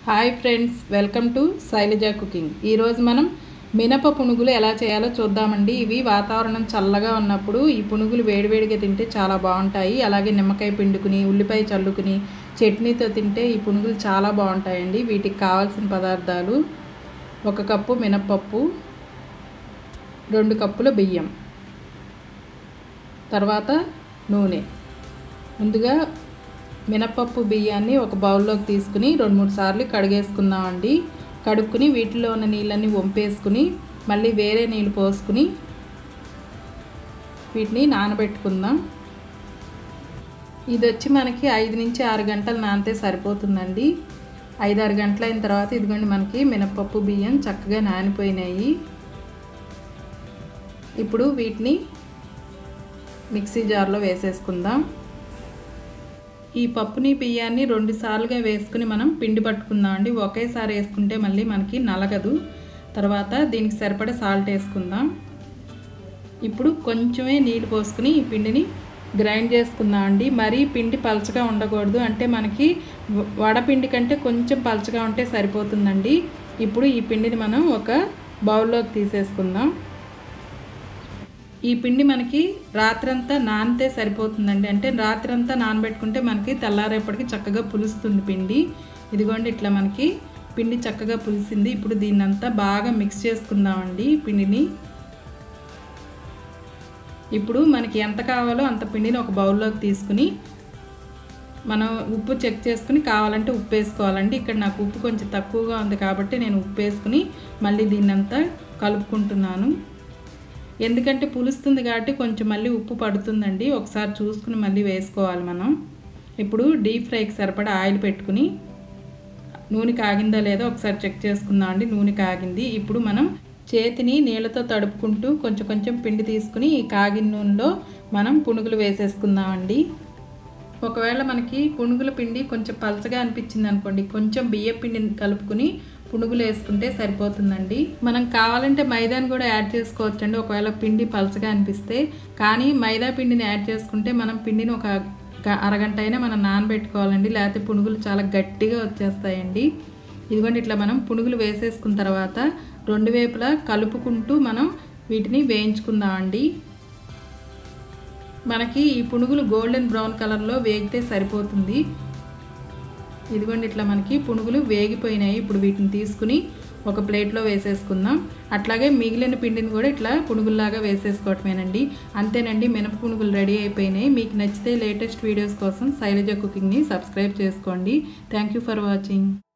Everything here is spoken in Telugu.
hi friends welcome to Shailaja cooking ఈరోజు మనం మినప పునుగులు ఎలా చేయాలో చూద్దామండి ఇవి వాతావరణం చల్లగా ఉన్నప్పుడు ఈ పునుగులు వేడివేడిగా తింటే చాలా బాగుంటాయి అలాగే నిమ్మకాయ పిండుకుని ఉల్లిపాయ చల్లుకుని చట్నీతో తింటే ఈ పునుగులు చాలా బాగుంటాయండి వీటికి కావాల్సిన పదార్థాలు ఒక కప్పు మినప్పప్పు రెండు కప్పుల బియ్యం తర్వాత నూనె ముందుగా మినపప్పు బియ్యాన్ని ఒక బౌల్లోకి తీసుకుని రెండు మూడు సార్లు కడిగేసుకుందామండి కడుక్కుని వీటిలో ఉన్న నీళ్ళన్నీ వంపేసుకుని మళ్ళీ వేరే నీళ్ళు పోసుకుని వీటిని నానబెట్టుకుందాం ఇది వచ్చి మనకి ఐదు నుంచి ఆరు గంటలు నానితే సరిపోతుందండి ఐదు ఆరు గంటలు అయిన తర్వాత ఇదిగోండి మనకి మినపప్పు బియ్యం చక్కగా నానిపోయినాయి ఇప్పుడు వీటిని మిక్సీ జార్లో వేసేసుకుందాం ఈ పప్పుని బియ్యాన్ని రెండు సార్లుగా వేసుకుని మనం పిండి పట్టుకుందాం అండి ఒకేసారి వేసుకుంటే మళ్ళీ మనకి నలగదు తర్వాత దీనికి సరిపడే సాల్ట్ వేసుకుందాం ఇప్పుడు కొంచెమే నీళ్ళు పోసుకుని ఈ పిండిని గ్రైండ్ చేసుకుందాం అండి మరీ పిండి పలచగా ఉండకూడదు అంటే మనకి వడపిండి కంటే కొంచెం పలచగా ఉంటే సరిపోతుందండి ఇప్పుడు ఈ పిండిని మనం ఒక బౌల్లోకి తీసేసుకుందాం ఈ పిండి మనకి రాత్రంతా నానితే సరిపోతుందండి అంటే రాత్రంతా నానబెట్టుకుంటే మనకి తెల్లారేపటికి చక్కగా పులుస్తుంది పిండి ఇదిగోండి ఇట్లా మనకి పిండి చక్కగా పులిసింది ఇప్పుడు దీన్నంతా బాగా మిక్స్ చేసుకుందామండి పిండిని ఇప్పుడు మనకి ఎంత కావాలో అంత పిండిని ఒక బౌల్లోకి తీసుకుని మనం ఉప్పు చెక్ చేసుకుని కావాలంటే ఉప్పు వేసుకోవాలండి ఇక్కడ నాకు ఉప్పు కొంచెం తక్కువగా ఉంది కాబట్టి నేను ఉప్పు వేసుకుని మళ్ళీ దీన్నంతా కలుపుకుంటున్నాను ఎందుకంటే పులుస్తుంది కాబట్టి కొంచెం మళ్ళీ ఉప్పు పడుతుందండి ఒకసారి చూసుకుని మళ్ళీ వేసుకోవాలి మనం ఇప్పుడు డీప్ ఫ్రైకి సరిపడా ఆయిల్ పెట్టుకుని నూనె కాగిందా లేదో ఒకసారి చెక్ చేసుకుందాం అండి నూనె కాగింది ఇప్పుడు మనం చేతిని నీళ్ళతో తడుపుకుంటూ కొంచెం కొంచెం పిండి తీసుకుని ఈ కాగిన నూనెలో మనం పునుగులు వేసేసుకుందామండి ఒకవేళ మనకి పునుగుల పిండి కొంచెం పలచగా అనిపించింది అనుకోండి కొంచెం బియ్య పిండిని కలుపుకుని పునుగులు వేసుకుంటే సరిపోతుందండి మనం కావాలంటే మైదాని కూడా యాడ్ చేసుకోవచ్చండి ఒకవేళ పిండి పలచగా అనిపిస్తే కానీ మైదా పిండిని యాడ్ చేసుకుంటే మనం పిండిని ఒక అరగంట అయినా మనం నానబెట్టుకోవాలండి లేకపోతే పునుగులు చాలా గట్టిగా వచ్చేస్తాయండి ఇదిగోండి ఇట్లా మనం పునుగులు వేసేసుకున్న తర్వాత రెండు వైపులా కలుపుకుంటూ మనం వీటిని వేయించుకుందామండి మనకి ఈ పునుగులు గోల్డెన్ బ్రౌన్ కలర్లో వేగితే సరిపోతుంది ఇదిగోండి ఇట్లా మనకి పునుగులు వేగిపోయినాయి ఇప్పుడు వీటిని తీసుకుని ఒక ప్లేట్లో వేసేసుకుందాం అట్లాగే మిగిలిన పిండిని కూడా ఇట్లా పునుగుల్లాగా వేసేసుకోవటమేనండి అంతేనండి మినప పునుగులు రెడీ అయిపోయినాయి మీకు నచ్చితే లేటెస్ట్ వీడియోస్ కోసం శైలజ కుకింగ్ని సబ్స్క్రైబ్ చేసుకోండి థ్యాంక్ ఫర్ వాచింగ్